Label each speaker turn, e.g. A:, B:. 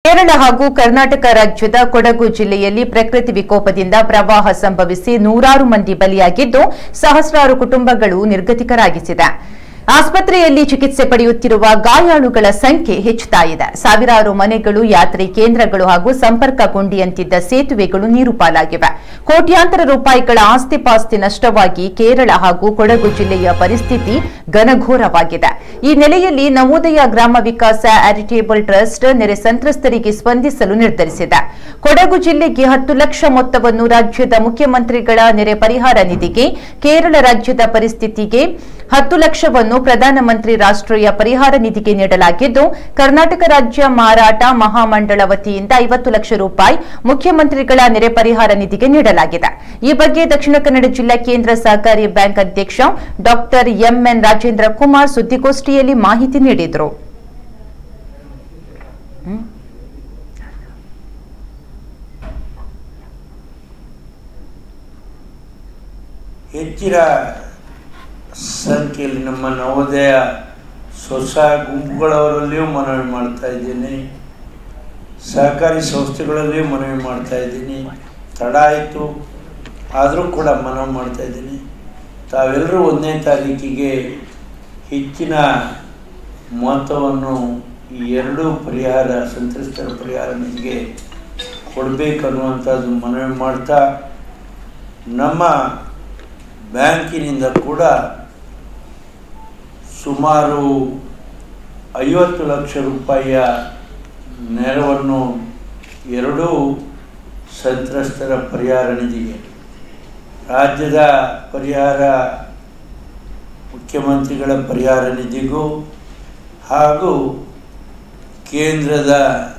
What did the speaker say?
A: ಕೇರಳ ಹಾಗೂ ಕರ್ನಾಟಕ ರಾಜ್ಯದ ಕೊಡಗು ಜಿಲ್ಲೆಯಲ್ಲಿ ಪ್ರಕೃತಿ ವಿಕೋಪದಿಂದ ಪ್ರವಾಹ ಸಂಭವಿಸಿ ನೂರಾರು ಮಂದಿ ಬಲಿಯಾಗಿದ್ದು ಸಹಸ್ರಾರು ಕುಟುಂಬಗಳು ನಿರ್ಗತಿಕರಾಗಿಸಿದೆ ಆಸ್ಪತ್ರೆಯಲ್ಲಿ ಚಿಕಿತ್ಸೆ ಪಡೆಯುತ್ತಿರುವ ಗಾಯಾಳುಗಳ ಸಂಖ್ಯೆ ಹೆಚ್ಚುತ್ತಾ ಇದೆ ಸಾವಿರಾರು ಮನೆಗಳು ಯಾತ್ರೆ ಕೇಂದ್ರಗಳು ಹಾಗೂ ಸಂಪರ್ಕ ಗುಂಡಿಯಂತಿದ್ದ ಸೇತುವೆಗಳು ನೀರು ಪಾಲಾಗಿವೆ ಕೋಟ್ಯಾಂತರ ರೂಪಾಯಿಗಳ ಆಸ್ತಿ ಪಾಸ್ತಿ ನಷ್ಟವಾಗಿ ಕೇರಳ ಹಾಗೂ ಕೊಡಗು ಜಿಲ್ಲೆಯ ಪರಿಸ್ಥಿತಿ ಘನಘೋರವಾಗಿದೆ ಈ ನೆಲೆಯಲ್ಲಿ ನವೋದಯ ಗ್ರಾಮ ವಿಕಾಸ ಚಾರಿಟೇಬಲ್ ಟ್ರಸ್ಟ್ ನೆರೆ ಸಂತ್ರಸ್ತರಿಗೆ ಸ್ಪಂದಿಸಲು ನಿರ್ಧರಿಸಿದೆ ಕೊಡಗು ಜಿಲ್ಲೆಗೆ ಹತ್ತು ಲಕ್ಷ ಮೊತ್ತವನ್ನು ರಾಜ್ಯದ ಮುಖ್ಯಮಂತ್ರಿಗಳ ನೆರೆ ಪರಿಹಾರ ನಿಧಿಗೆ ಕೇರಳ ರಾಜ್ಯದ ಪರಿಸ್ಥಿತಿಗೆ ಹತ್ತು ಲಕ್ಷವನ್ನು ಪ್ರಧಾನಮಂತ್ರಿ ರಾಷ್ಟ್ರೀಯ ಪರಿಹಾರ ನಿಧಿಗೆ ನೀಡಲಾಗಿದ್ದು ಕರ್ನಾಟಕ ರಾಜ್ಯ ಮಾರಾಟ ಮಹಾಮಂಡಳ ವತಿಯಿಂದ ಐವತ್ತು ಲಕ್ಷ ರೂಪಾಯಿ ಮುಖ್ಯಮಂತ್ರಿಗಳ ನೆರೆ ಪರಿಹಾರ ನಿಧಿಗೆ ನೀಡಲಾಗಿದೆ ಈ ಬಗ್ಗೆ ದಕ್ಷಿಣ ಕನ್ನಡ ಜಿಲ್ಲಾ ಕೇಂದ್ರ ಸಹಕಾರಿ ಬ್ಯಾಂಕ್ ಅಧ್ಯಕ್ಷ ಡಾಕ್ಟರ್ ಎಂಎನ್ ರಾಜೇಂದ್ರ ಕುಮಾರ್ ಸುದ್ದಿಗೋಷ್ಠಿಯಲ್ಲಿ ಮಾಹಿತಿ ನೀಡಿದರು
B: ಹೆಚ್ಚಿನ ಸಂಖ್ಯೆಯಲ್ಲಿ ನಮ್ಮ ನವೋದಯ ಸ್ವಸ ಗುಂಪುಗಳವರಲ್ಲಿಯೂ ಮನವಿ ಮಾಡ್ತಾ ಇದ್ದೀನಿ ಸಹಕಾರಿ ಸಂಸ್ಥೆಗಳಲ್ಲಿಯೂ ಮನವಿ ಮಾಡ್ತಾ ಇದ್ದೀನಿ ತಡ ಆಯಿತು ಆದರೂ ಕೂಡ ಮನವಿ ಮಾಡ್ತಾ ಇದ್ದೀನಿ ತಾವೆಲ್ಲರೂ ಒಂದನೇ ತಾರೀಕಿಗೆ ಹೆಚ್ಚಿನ ಮೊತ್ತವನ್ನು ಈ ಎರಡೂ ಪರಿಹಾರ ಸಂತ್ರಸ್ತರ ಪರಿಹಾರ ನಿಧಿಗೆ ಕೊಡಬೇಕನ್ನುವಂಥದ್ದು ಮನವಿ ಮಾಡ್ತಾ ನಮ್ಮ ಬ್ಯಾಂಕಿನಿಂದ ಕೂಡ ಸುಮಾರು ಐವತ್ತು ಲಕ್ಷ ರೂಪಾಯಿಯ ನೆರವನ್ನು ಎರಡೂ ಸಂತ್ರಸ್ತರ ಪರಿಹಾರ ನಿಧಿಗೆ ರಾಜ್ಯದ ಪರಿಹಾರ ಮುಖ್ಯಮಂತ್ರಿಗಳ ಪರಿಹಾರ ನಿಧಿಗೂ ಹಾಗೂ ಕೇಂದ್ರದ